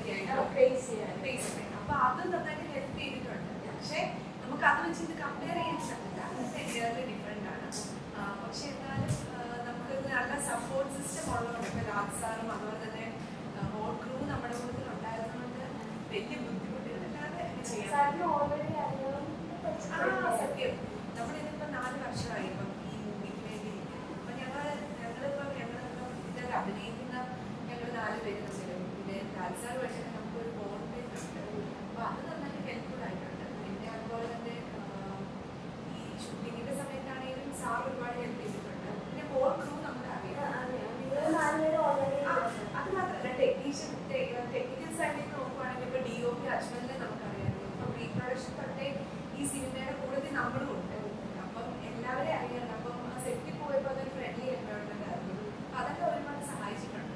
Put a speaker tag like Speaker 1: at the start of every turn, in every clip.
Speaker 1: Personality ആയിട്ട്
Speaker 2: face ചെയ്യാൻ
Speaker 1: face ചെയ്യണം അപ്പൊ അത് നന്നായിട്ട് ഹെൽപ്പ് ചെയ്തിട്ടുണ്ട് പക്ഷെ നമുക്ക് അത് വെച്ച് ഇത് കമ്പയർ ചെയ്യാൻ പറ്റില്ല അതൊക്കെ എൻറ്റയർലി ഡിഫറെന്റ് ആണ് ആ, പക്ഷെ എന്നാലും ആ, നമുക്ക് നല്ല സപ്പോർട്ട് സിസ്റ്റം ഉള്ളതുകൊണ്ട് ഇപ്പൊ രാജ് സാറും അതുപോലെ തന്നെ ഹോൾ ക്രൂ നമ്മുടെ കൂട്ടത്തിൽ ഉണ്ടായിരുന്നതുകൊണ്ട് വലിയ ബുദ്ധിമുട്ടുകളില്ലാതെ ഇത് ചെയ്യാൻ പറ്റും.
Speaker 2: സാറിന് ഓൾറെഡി അറിയാം
Speaker 1: ആ, സത്യം നമ്മളിതിപ്പോ നാല് വർഷമായി ഇപ്പം ഈ മൂവിക്ക് വേണ്ടി അപ്പൊ ഞങ്ങള് ഞങ്ങളിപ്പം ഞങ്ങളിപ്പം ഇതിൽ അഭിനയിക്കുന്ന ഞങ്ങൾ നാല് പേര് തമ്മിലും പിന്നെ രാജസാർ വഴി നമുക്കൊരു ബോണ്ട് ഉണ്ട് അപ്പൊ അത് നന്നായിട്ട് ഹെൽപ്ഫുൾ ആയിട്ടുണ്ട് പിന്നെ അതുപോലെ തന്നെ ആ, ഈ ഷൂട്ടിങ്ങിന്റെ സമയത്താണെങ്കിലും സാർ ഒരുപാട് ഹെൽപ്പ് ചെയ്തിട്ടുണ്ട് പിന്നെ ഹോൾ ക്രൂ നമുക്ക് അറിയാം
Speaker 2: നിങ്ങൾ നാലുപേരും ഓൾറെഡി
Speaker 1: ആ, അത് മാത്രമല്ല ടെക്നീഷ്യൻ ടെക്നിക്കൽ സൈഡിൽ നോക്കുവാണെങ്കിൽ ഇപ്പൊ ഡി ഒ പി അജ്മലിനെ നമുക്കറിയാം ഇപ്പൊ പ്രീ പ്രൊഡക്ഷൻ തൊട്ടേ ഈ സിനിമയുടെ കൂടുതൽ നമ്മളും ഉണ്ട് അപ്പം എല്ലാവരെയും അറിയാം അപ്പം ആ സെറ്റിൽ പോയപ്പോൾ അതൊരു ഫ്രണ്ട്ലി എൻവയോൺമെന്റ് ആയിരുന്നു അപ്പൊ അതൊക്കെ ഒരുപാട് സഹായിച്ചിട്ടുണ്ട്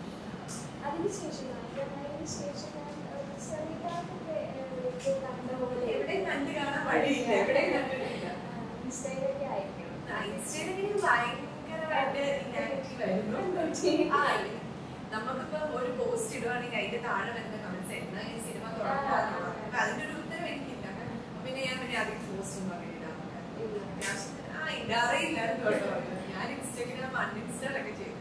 Speaker 2: അതിനുശേഷം നാട്ടിലായതിനു ശേഷം ഞാൻ ശ്രമിക്കാറൊക്കെ കണ്ട പോലെ
Speaker 1: എവിടെയും കണ്ടു കാണാൻ വഴിയില്ല എവിടെയും കണ്ടിട്ടില്ല
Speaker 2: ഇൻസ്റ്റയിലൊക്കെ ആയിരിക്കും
Speaker 1: ഇൻസ്റ്റഗ്രാമിൽ ഭയങ്കരമായിട്ട് ഇനാക്റ്റീവ് ആയിരുന്നു ആ, നമുക്കിപ്പോ ഒരു പോസ്റ്റ് ഇടുവാണെങ്കിൽ അതിന്റെ താഴെ വരുന്ന കമന്റ്സ് എന്നാ ഈ സിനിമ തുടങ്ങാന്ന് അപ്പൊ അതിന്റെ ഒരു ഉത്തരം എനിക്കില്ല അപ്പൊ പിന്നെ ഞാൻ പിന്നെ അധികം പോസ്റ്റ് ഒന്നും അങ്ങനെ ഇടാറില്ല. ഞാൻ ആ ഇടാറേയില്ല കേട്ടോ ഞാൻ ഇൻസ്റ്റാഗ്രാം അൺഇൻസ്റ്റാൾ ഒക്കെ ചെയ്തു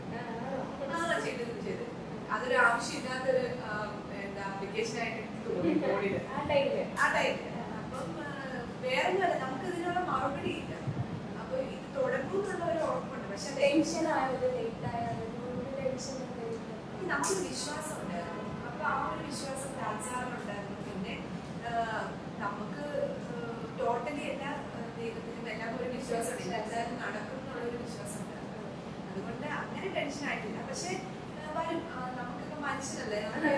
Speaker 1: ആ ചെയ്തത് ചെയ്ത് അതൊരു ആവശ്യമില്ലാത്തൊരു ആ, എന്താ ആപ്ലിക്കേഷൻ ആയിട്ട് എനിക്ക് തോന്നി ഫോണില്
Speaker 2: ആ ടൈമില്
Speaker 1: ആ ടൈമില് അപ്പം ആ, വേറെ ഒന്നുമല്ല നമുക്ക് ഇതിനുള്ള മറുപടി ഇല്ല അപ്പൊ ഇത് തുടങ്ങും എന്നുള്ള ഒരു ഉറപ്പുണ്ട് പക്ഷെ അത്
Speaker 2: ടെൻഷൻ ആയത് ലേറ്റ് ആയത് ടെൻഷൻ
Speaker 1: നമുക്കൊരു വിശ്വാസം ഉണ്ടായിരുന്നു അപ്പൊ ആ ഒരു വിശ്വാസം രാജാറിനുണ്ടായിരുന്നു പിന്നെ ആ, നമുക്ക് ടോട്ടലി എല്ലാ ആ, ദൈവത്തിനും എല്ലാം ഒരു വിശ്വാസം ഇല്ല എന്തായാലും നടക്കും എന്നുള്ളൊരു വിശ്വാസം ഉണ്ടായിരുന്നു അതുകൊണ്ട് അങ്ങനെ ടെൻഷൻ ആയിട്ടില്ല പക്ഷെ ആ, വരും ആ, നമുക്കിപ്പോ മനുഷ്യനല്ലേ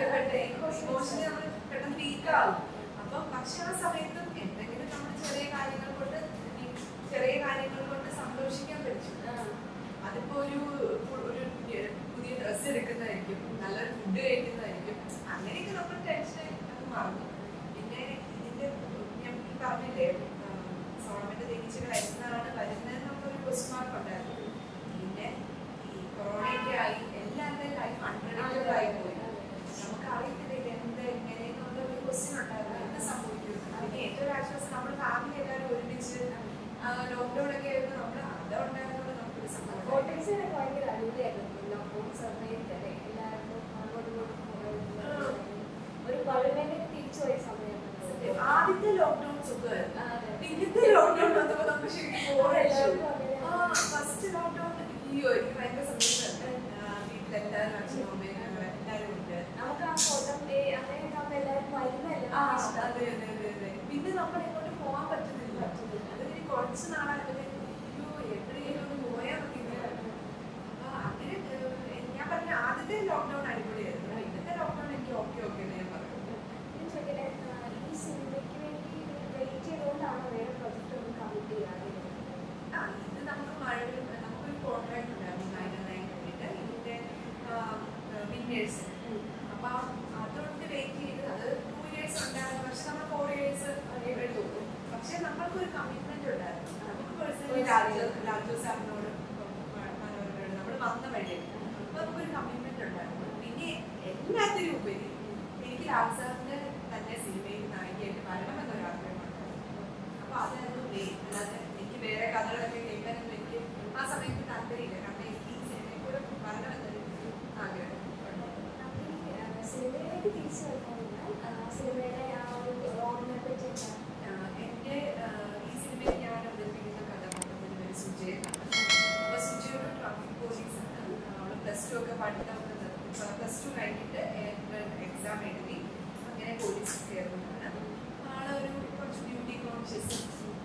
Speaker 1: ഇമോഷണലി നമ്മൾ പെട്ടെന്ന് വീക്ക് ആവും അപ്പം പക്ഷെ ആ സമയത്തും എന്തെങ്കിലും നമ്മൾ ചെറിയ കാര്യങ്ങൾ കൊണ്ട് ഈ ചെറിയ കാര്യങ്ങൾ കൊണ്ട് സന്തോഷിക്കാൻ പറ്റും അതിപ്പോ ഒരു ഒരു പുതിയ ഡ്രസ്സ് എടുക്കുന്നതായിരിക്കും നല്ലൊരു ഫുഡ് കഴിക്കുന്നതായിരിക്കും അങ്ങനെയൊക്കെ നമ്മൾ ടെൻഷൻ അത് മറന്നു പിന്നെ ഇതിന്റെ ഞാൻ ഈ പറഞ്ഞില്ലേ സോളമന്റെ തേനീച്ചകൾ എന്നാണ് വരുന്നതെന്നുള്ളൊരു ക്വസ്റ്റ് മാർക്ക് ഉണ്ടായിരുന്നു പിന്നെ ഈ കൊറോണയൊക്കെ ആയി എല്ലാവരുടെയും ലൈഫ് അൺപ്രഡിക്റ്റബിൾ ആയി പോയി നമുക്ക് അറിയത്തില്ല ഇത് എന്താ എങ്ങനെ എന്നുള്ള ഒരു ക്വസ്റ്റ്യൻ ഉണ്ടായിരുന്നു എന്ത് സംഭവിക്കും പിന്നെ ഏറ്റവും ആശ്വാസം നമ്മൾ ഫാമിലി എല്ലാവരും ഒരുമിച്ച് ലോക്ക്ഡൌൺ ഒക്കെ ആയിരുന്നു നമ്മൾ അത് ഉണ്ടായതുകൊണ്ട് നമുക്കൊരു സംഭവം
Speaker 2: കോട്ടേഴ്സിനൊക്കെ ഭയങ്കര അടിപൊളിയായിരുന്നു ലോക്ക്ഡൗൺ സമയത്ത് അല്ലേ എല്ലാവർക്കും അങ്ങോട്ടും ഇങ്ങോട്ടും പോകാൻ ഒരു ഗവൺമെന്റ് തിരിച്ചു പോയ സമയത്ത്
Speaker 1: ആദ്യത്തെ ലോക്ക്ഡൌൺ സുഖമായിരുന്നു
Speaker 2: അതെ.
Speaker 1: പിന്നത്തെ ലോക്ക്ഡൌൺ വന്നപ്പോ നമുക്ക് ശരിക്കും ബോറടിച്ചു
Speaker 2: എല്ലാവർക്കും അങ്ങനെ.
Speaker 1: ആ ഫസ്റ്റ് ലോക്ക്ഡൌൺ അയ്യോ എനിക്ക് ഭയങ്കര സന്തോഷമായിരുന്നു വീട്ടിലെല്ലാവരും അച്ഛനും അമ്മയും ഞങ്ങൾ എല്ലാവരും ഉണ്ട്
Speaker 2: നമുക്ക് ആ ഫോട്ടോ ഡേ അങ്ങനെയൊക്കെ ആകുമ്പോൾ എല്ലാവരും വരുന്നല്ലേ
Speaker 1: ആ, അതെ അതെ അതെ അതെ പിന്നെ നമ്മൾ എങ്ങോട്ട് പോകാൻ പറ്റുന്നില്ല അത് ഇനി കുറച്ച് നാളായപ്പോഴത്തേക്കും അയ്യോ എവിടെയെങ്കിലും ഒന്ന് പോയാൽ മതി എന്ന്. അപ്പൊ അങ്ങനെ ഏഹ്, ഞാൻ പറഞ്ഞ ആദ്യത്തെ ലോക്ക്ഡൌൺ അടിപൊളിയായിരുന്നു ഇന്നത്തെ ലോക്ക്ഡൌൺ എനിക്ക് ഓക്കെ ഓക്കെ എന്ന് ഞാൻ പറഞ്ഞു
Speaker 2: ഞാൻ ചോദിക്കട്ടെ ആ, ഈ സിനിമയ്ക്ക് വേണ്ടി വെയിറ്റ് ചെയ്തുകൊണ്ടാണോ വേറെ പ്രൊജക്ട് ഒന്നും കമ്മിറ്റ് ചെയ്യാതെ
Speaker 1: ആ, ഇത് നമുക്ക് മഴ നമുക്കൊരു കോൺട്രാക്ട് ഉണ്ടായിരുന്നു നയൻ നയൻ വേണ്ടിയിട്ട് ഇതിന്റെ വിന്നേഴ്സ് അപ്പൊ അതുകൊണ്ട് വെയിറ്റ് ചെയ്ത് അത് ടു ഇയേഴ്സ് ഉണ്ടായിരുന്നു പക്ഷെ നമ്മൾ ഫോർ ഇയേഴ്സ് എടുത്തു പക്ഷെ നമ്മൾക്കൊരു കമ്മിറ്റ്മെന്റ് ഉണ്ടായിരുന്നു നമുക്ക് പേഴ്സണലി രാജു രാജു സാറിനോട് മനോഹരനോട് നമ്മൾ വന്ന വഴി അപ്പൊ നമുക്കൊരു കമ്മിറ്റ്മെന്റ് ഉണ്ടായിരുന്നു പിന്നെ എല്ലാത്തിനും ഉപരി എനിക്ക് രാജു സാറിന്റെ തന്നെ സിനിമയിൽ നായികയായിട്ട് വരണമെന്നൊരു ആഗ്രഹമുണ്ടായിരുന്നു അപ്പൊ അതായിരുന്നു മെയിൻ അല്ലാതെ എനിക്ക് വേറെ കഥകളൊക്കെ കേൾക്കാനൊന്നും എനിക്ക് ആ സമയത്ത് താല്പര്യമില്ല കാരണം എനിക്ക് ഈ സിനിമയിൽ കൂടെ വരണമെന്നൊരു ആഗ്രഹം ഉണ്ട്.
Speaker 2: സിനിമയിലേക്ക് തിരിച്ചു വരുമ്പോൾ സിനിമയുടെ ആ ഒരു റോളിനെ പറ്റി എന്താ
Speaker 1: ആഹ് എന്റെ ആഹ് ഈ സിനിമയിൽ ഞാൻ അവതരിപ്പിക്കുന്ന കഥാപാത്രത്തിന്റെ പേര് സുജയാണ് അപ്പൊ സുജ ഒരു ട്രാഫിക് പോലീസാണ് അവള് പ്ലസ് ടു ഒക്കെ പഠിത്തം പ്ലസ് ടു കഴിഞ്ഞിട്ട് എക്സാം എഴുതി അങ്ങനെ പോലീസ് കയറുന്നതാണ് ആളൊരു കുറച്ച് ബ്യൂട്ടി കോൺഷ്യസ്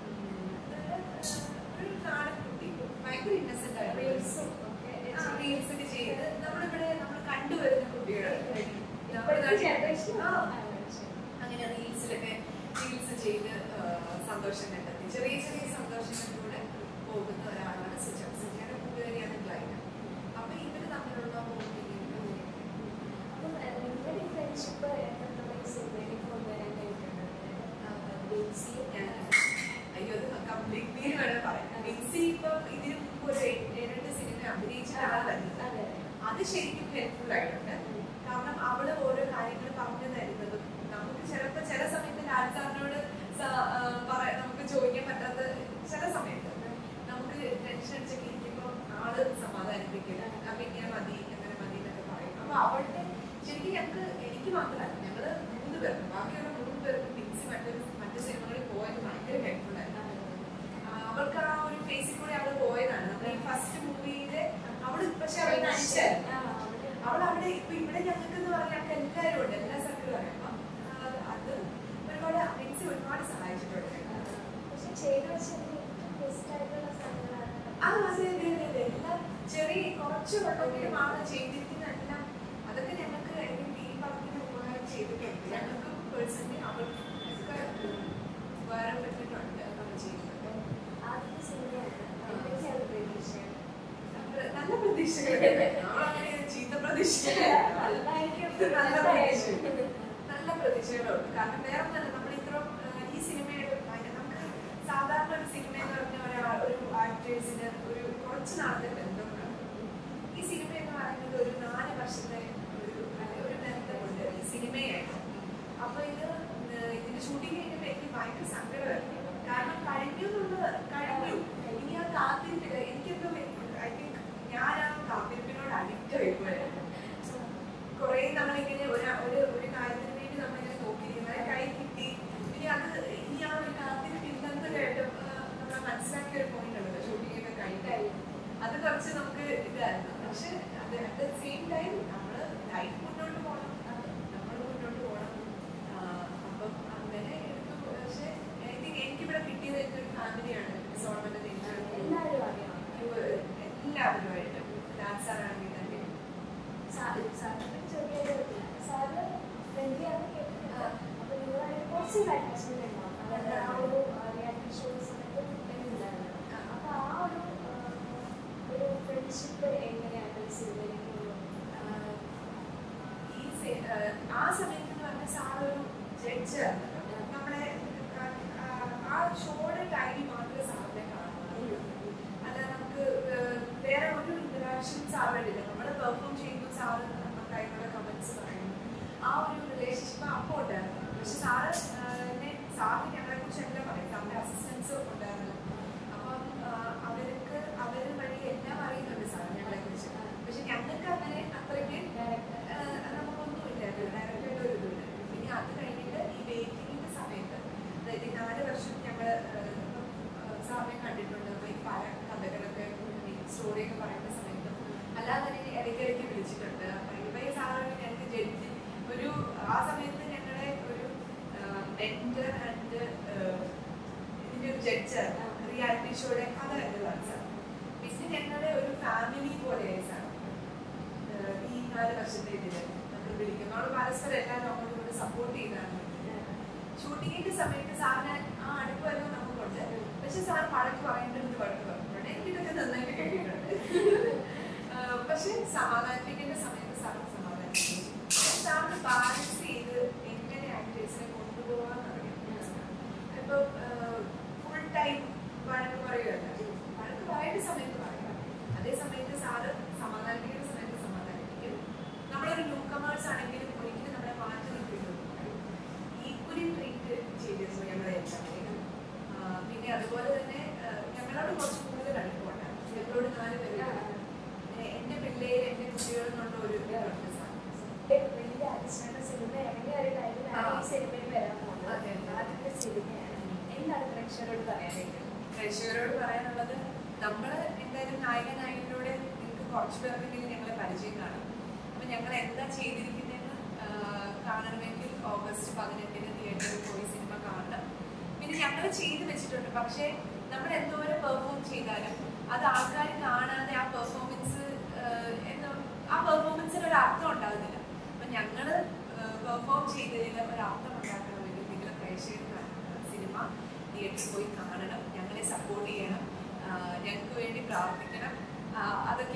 Speaker 1: ഒരു നാടൻ കുട്ടി ഭയങ്കര ഇന്നസെന്റ് ആയിട്ട്
Speaker 2: റീൽസും ഒക്കെ
Speaker 1: റീൽസ് ഒക്കെ ചെയ്ത് നമ്മളിവിടെ നമ്മൾ കണ്ടുവരുന്ന കുട്ടികൾ
Speaker 2: ഇപ്പോഴത്തെ ജനറേഷൻ
Speaker 1: ആ അങ്ങനെ റീൽസിലൊക്കെ റീൽസ് ചെയ്ത് ആ, സന്തോഷം കണ്ടെത്തി ചെറിയ ചെറിയ സന്തോഷങ്ങളിലൂടെ പോകുന്ന ഒരാളാണ് സുജ സുജയുടെ കൂട്ടുകാരിയാണ് ക്ലൈന അപ്പൊ ഇവര് തമ്മിലുള്ള ബോണ്ടിങ്
Speaker 2: അപ്പം നിങ്ങളുടെ ഈ ഫ്രണ്ട്ഷിപ്പ് എത്രത്തോളം ഈ സിനിമയിലേക്ക് കൊണ്ടുവരാൻ കഴിഞ്ഞിട്ടുണ്ട് ബേസി
Speaker 1: ഞാൻ അയ്യോ അത് കംപ്ലീറ്റ്ലി വേണം പറയാം മിക്സി ഇപ്പം ഇതിന് മുമ്പ് ഒരു ഏഴെട്ട് സിനിമ അഭിനയിച്ച ആളല്ല
Speaker 2: അതെ
Speaker 1: അത് ശരിക്കും ഹെൽപ്ഫുൾ ആയിട്ടുണ്ട് കാരണം അവള് ഓരോ കാര്യങ്ങൾ പറഞ്ഞു മാത്രമല്ല ഞങ്ങള് മൂന്ന് പേർക്ക് ബാക്കിയുള്ള മൂന്ന് പേർക്ക് മിക്സി മറ്റു മറ്റു സിനിമകളിൽ പോയത് ഭയങ്കര ഹെൽപ്ഫുൾ ആയിരുന്നു ആ, അവൾക്ക് ആ ഒരു ഫേസിൽ കൂടെ അവള് പോയതാണ് നമ്മുടെ ഈ ഫസ്റ്റ് മൂവിയില് അവള് പക്ഷെ അവൾ നടിച്ചായിരുന്നു അവൾ അവിടെ ഇപ്പൊ ഇവിടെ ഞങ്ങൾക്ക് എന്ന് പറഞ്ഞാൽ ഞങ്ങൾക്ക് എല്ലാവരും ഉണ്ട് എല്ലാ സർക്കിളും അറിയാം അപ്പം ആ, അത് ഒരുപാട് മിക്സി ഒരുപാട് സഹായിച്ചിട്ടുണ്ട്
Speaker 2: പക്ഷെ ചെയ്തു വെച്ചത് ബെസ്റ്റ് ആയിട്ടുള്ള സാധനങ്ങളാണ്
Speaker 1: ആ അതെ അതെ അതെ അതെ എല്ലാം ചെറിയ കുറച്ച് വെള്ളത്തിലുമാണ് ചെയ്തിരിക്കുന്ന എല്ലാം അതൊക്കെ ഞങ്ങൾക്ക് എനിക്ക് ഈ പറഞ്ഞ ഉപകാരം ചെയ്തിട്ടുണ്ട് ഞങ്ങൾക്ക് പേഴ്സണലി അവർക്ക് ഒക്കെ ഉപകാരപ്പെട്ടിട്ടുണ്ട് നമ്മൾ ചെയ്യുന്നത്
Speaker 2: ആദ്യത്തെ സിനിമയാണ് എന്തൊക്കെയാണ് പ്രതീക്ഷ
Speaker 1: നമ്മള് നല്ല പ്രതീക്ഷകളുണ്ട് നമ്മളങ്ങനെ ചീത്ത പ്രതീക്ഷകളല്ല നല്ല പ്രതീക്ഷ നല്ല പ്രതീക്ഷകളുണ്ട് കാരണം വേറെ ഒന്നല്ല നമ്മൾ ഇത്ര ഈ സിനിമയുടെ ഭയങ്കര- നമുക്ക് സാധാരണ ഒരു സിനിമ എന്ന് പറഞ്ഞ ഒരാൾ ഒരു ആക്ടേഴ്സിന് ഒരു കുറച്ച് നാളത്തെ ബന്ധം കാണും ഈ സിനിമ എന്ന് പറയുന്നത് ഒരു നാല് വർഷത്തെ ഒരു അല്ലെ, ഒരു ബന്ധമുണ്ട് ഈ സിനിമയായിട്ട് അപ്പൊ ഇത് ഏഹ് ഇതിന്റെ ഷൂട്ടിംഗ് കഴിഞ്ഞപ്പോൾ എനിക്ക് ഭയങ്കര സങ്കടമായിരുന്നു കാരണം കഴിഞ്ഞു എന്നുള്ളത് കഴിഞ്ഞു ഇനി ആ കാത്തിരിപ്പില്ല എനിക്കെന്തോ ഐ തിങ്ക് ഞാൻ ആ കാത്തിരിപ്പിനോട് അഡിക്റ്റ് ആയിപ്പോയായിരുന്നു കുറേ നമ്മളിങ്ങനെ ഒരു ഒരു ഒരു കാര്യത്തിന് വേണ്ടി നമ്മളിങ്ങനെ നോക്കിയിരിക്കുന്നത് കൈ കിട്ടി ഇനി അത് ഇനി ആ ഒരു കാത്തിരിപ്പ് ഇല്ലെന്ന് കേട്ട് നമ്മൾ മനസ്സിലാക്കിയ ഒരു പോയിന്റ് ഉണ്ടല്ലോ ഷൂട്ടിംഗ് ഒക്കെ കഴിഞ്ഞു അത് കുറച്ച് നമുക്ക് ഇതായിരുന്നു പക്ഷെ അത് അറ്റ് ദ സെയിം ടൈം നമ്മൾ ലൈഫ് മുന്നോട്ട് പോകണം നമ്മൾ മുന്നോട്ട് പോകണം ആഹ് അപ്പം അങ്ങനെ എടുത്തു പക്ഷെ ഐ തിങ്ക് എനിക്കിവിടെ കിട്ടിയത് എൻ്റെ ഒരു ഫാമിലിയാണ് സോൾമെന്റ്
Speaker 2: എല്ലാവരും അറിയാം
Speaker 1: എല്ലാവരുമായിട്ട് ഡാൻസ് ആണെങ്കിൽ തന്നെ
Speaker 2: സാറ് സാറിന് ചെറിയൊരു സാറ് ഫ്രണ്ട്ലിയാണ് കേട്ടിട്ടുണ്ട് അപ്പൊ നിങ്ങളായിട്ട് കുറച്ച് അറ്റാച്ച്മെന്റ് ഉണ്ടാവും അതായത് ആ ഒരു റിയാലിറ്റി ഷോ സമയത്ത് ഉണ്ടായിരുന്നു അപ്പൊ ആ ഒരു ആ, ഒരു ഫ്രണ്ട്ഷിപ്പ് എങ്ങനെയാണ് ഒരു സിനിമയിലേക്ക് കൊണ്ടുവന്നത്?
Speaker 1: ഈ സെ- ആഹ് ആ സമയത്ത് എന്ന് പറഞ്ഞാൽ സാറ് ഒരു ജഡ്ജാണ് നമ്മളെ ആഹ് ആ ഷോയുടെ ടൈമിൽ മാത്രമേ സാറിനെ കാണുന്നുള്ളൂ അല്ല നമുക്ക് ഏഹ് വേറെ ഒരു ഇന്ററാക്ഷൻ സാർ വേണ്ടില്ല നമ്മൾ പെർഫോം ചെയ്യുന്നു സാറ് നമുക്ക് അതിനുള്ള കമന്റ്സ് പറയുന്നു ആ ഒരു റിലേഷൻഷിപ്പ് അപ്പോൾ ഉണ്ടായിരുന്നു പക്ഷെ സാറ് എന്നെ സാറിന് ഞങ്ങളെ കുറിച്ച് എല്ലാം പറയും സാറിന്റെ അസിസ്റ്റൻസ് ഉണ്ടായിരുന്നു അപ്പം ആഹ് അവർക്ക് അവർ വഴി എല്ലാം അറിയുന്നുണ്ട് സാർ ഞങ്ങളെ കുറിച്ച് പക്ഷെ ഞങ്ങൾക്ക് അങ്ങനെ അത്രയ്ക്ക് ആഹ് നമുക്കൊന്നുമില്ല ഡയറക്റ്റായിട്ട് ഒരു ഇതില്ല പിന്നെ അത് കഴിഞ്ഞിട്ട് ഈ വെയിറ്റിംഗിന്റെ സമയത്ത് അതായത് ഈ നാല് വർഷം ഞങ്ങൾ സാറിനെ കണ്ടിട്ടുണ്ട് അപ്പൊ ഈ പല കഥകളൊക്കെ സ്റ്റോറിയൊക്കെ പറയുന്ന സമയത്ത് അല്ലാതെ തന്നെ ഇടയ്ക്കിടയ്ക്ക് വിളിച്ചിട്ടുണ്ട് പയ്യ സാറാണ് ഞങ്ങൾക്ക് ജഡ്ജി ഒരു ആ സമയത്ത് ഞങ്ങളെ ഒരു മെന്റർ ആൻഡ് ഇതിന്റെ ഒരു ജഡ്ജാണ് റിയാലിറ്റി ഷോയുടെ കഥ കണ്ടതാണ് സാർ പിന്നെ ഞങ്ങളുടെ ഒരു ഫാമിലി പോലെയായി സാർ ഏഹ് ഈ നാല് വർഷത്തെ ഇതില് നമ്മൾ വിളിക്കും നമ്മൾ പരസ്പരം എല്ലാവരും അങ്ങോട്ടും ഇങ്ങോട്ടും സപ്പോർട്ട് ചെയ്താണ് ഷൂട്ടിങ്ങിന്റെ സമയത്ത് സാറിന് ആ അടുപ്പെല്ലാം നമുക്കുണ്ട് പക്ഷെ സാർ വഴക്ക് പറയേണ്ടത് വഴക്ക് പറഞ്ഞിട്ടുണ്ട് എനിക്കിതൊക്കെ നന്നായിട്ട് കേട്ടിട്ടുണ്ട് ഏഹ് പക്ഷെ സമാധാനിപ്പിക്കേണ്ട സമയത്ത് സാർ സമാധാനിപ്പിക്കും സാറിന് ബാലൻസ് ചെയ്ത് എങ്ങനെ ആക്ടേഴ്സിനെ കൊണ്ടുപോകാന്നറിയാം ഇപ്പൊ ഫുൾ ടൈം വഴക്ക് പറയുകയല്ല വഴക്ക് പറയേണ്ട സമയത്ത് പറയാം അതേ സമയത്ത് സാറ് സമാധാനിപ്പിക്കുന്ന സമയത്ത് സമാധാനിപ്പിക്കും നമ്മളൊരു ന്യൂ കമേഴ്സ് ആണെങ്കിലും ഒരിക്കലും നമ്മളെ മാറ്റി നിർത്തിയിട്ടുണ്ട് ഈക്വലി ട്രീറ്റ് ചെയ്തിരുന്നു ഞങ്ങളെ എല്ലാവരെയും ആ, പിന്നെ അതുപോലെ തന്നെ ആ, ഞങ്ങളോട് കുറച്ച് കൂടുതൽ അടുപ്പമുണ്ടായിരുന്നു ഞങ്ങളോട് നാല് പേര് എന്റെ പിള്ളേര് എന്റെ കുട്ടികൾ എന്നുള്ള ഒരു ഇതുണ്ട് സാർ
Speaker 2: വലിയ അടിസ്ഥാന സിനിമ ഇറങ്ങിയ ഒരു ടൈമിലാണ്
Speaker 1: ആ.
Speaker 2: ഈ സിനിമയിൽ വരാൻ പോകുന്നത്
Speaker 1: അതെ.
Speaker 2: ആദ്യത്തെ സിനിമയാണ് എന്താണ് പ്രേക്ഷകരോട് പറയാനായിട്ട്
Speaker 1: പ്രേക്ഷകരോട് പറയാനുള്ളത് നമ്മൾ എന്തായാലും നായക നായികയിലൂടെ നിങ്ങൾക്ക് കുറച്ച് പേർക്കെങ്കിലും ഞങ്ങളെ പരിചയം കാണും അപ്പൊ ഞങ്ങൾ എന്താ ചെയ്തിരിക്കുന്നതെന്ന് ആ, കാണണമെങ്കിൽ ഓഗസ്റ്റ് പതിനെട്ടിന് തിയേറ്ററിൽ പോയി സിനിമ കാണണം പിന്നെ ഞങ്ങൾ ചെയ്തു വെച്ചിട്ടുണ്ട് പക്ഷേ നമ്മൾ എന്തോരം പെർഫോം ചെയ്താലും അത് ആൾക്കാർ കാണാതെ ആ പെർഫോമൻസ് എന്താ ആ പെർഫോമൻസിന് ഒരു അർത്ഥം ഉണ്ടാകുന്നില്ല അപ്പൊ ഞങ്ങള് പെർഫോം ചെയ്തതിന് ഒരു അർത്ഥം ഉണ്ടാക്കണമെങ്കിൽ നിങ്ങൾ പ്രേക്ഷകർ സിനിമ തിയേറ്ററിൽ പോയി കാണണം ഞങ്ങളെ സപ്പോർട്ട് ചെയ്യണം ആ, ഞങ്ങൾക്ക് വേണ്ടി പ്രാർത്ഥിക്കണം ആ, അതൊക്കെ